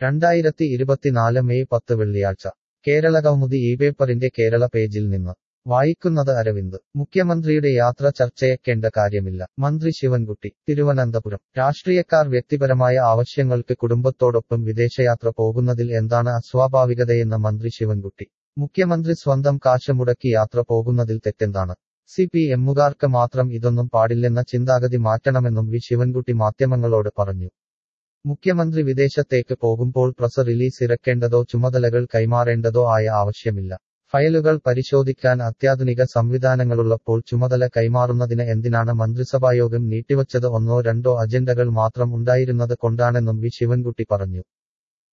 രണ്ടായിരത്തി ഇരുപത്തിനാല് മെയ് പത്ത് വെള്ളിയാഴ്ച കേരള കൗമുദി ഈ പേപ്പറിന്റെ കേരള പേജിൽ നിന്ന് വായിക്കുന്നത് അരവിന്ദ് മുഖ്യമന്ത്രിയുടെ യാത്ര ചർച്ചയാക്കേണ്ട കാര്യമില്ല മന്ത്രി ശിവൻകുട്ടി തിരുവനന്തപുരം രാഷ്ട്രീയക്കാർ വ്യക്തിപരമായ ആവശ്യങ്ങൾക്ക് കുടുംബത്തോടൊപ്പം വിദേശയാത്ര പോകുന്നതിൽ എന്താണ് അസ്വാഭാവികതയെന്ന് മന്ത്രി ശിവൻകുട്ടി മുഖ്യമന്ത്രി സ്വന്തം കാശ് മുടക്കി യാത്ര പോകുന്നതിൽ തെറ്റെന്താണ് സി പി എമ്മുകാർക്ക് മാത്രം ഇതൊന്നും പാടില്ലെന്ന ചിന്താഗതി മാറ്റണമെന്നും വി ശിവൻകുട്ടി മാധ്യമങ്ങളോട് പറഞ്ഞു മുഖ്യമന്ത്രി വിദേശത്തേക്ക് പോകുമ്പോൾ പ്രസ് റിലീസ് ഇറക്കേണ്ടതോ ചുമതലകൾ കൈമാറേണ്ടതോ ആയ ആവശ്യമില്ല ഫയലുകൾ പരിശോധിക്കാൻ അത്യാധുനിക സംവിധാനങ്ങളുള്ളപ്പോൾ ചുമതല കൈമാറുന്നതിന് എന്തിനാണ് മന്ത്രിസഭായോഗം നീട്ടിവച്ചത് ഒന്നോ രണ്ടോ അജണ്ടകൾ മാത്രം ഉണ്ടായിരുന്നത് കൊണ്ടാണെന്നും വി ശിവൻകുട്ടി പറഞ്ഞു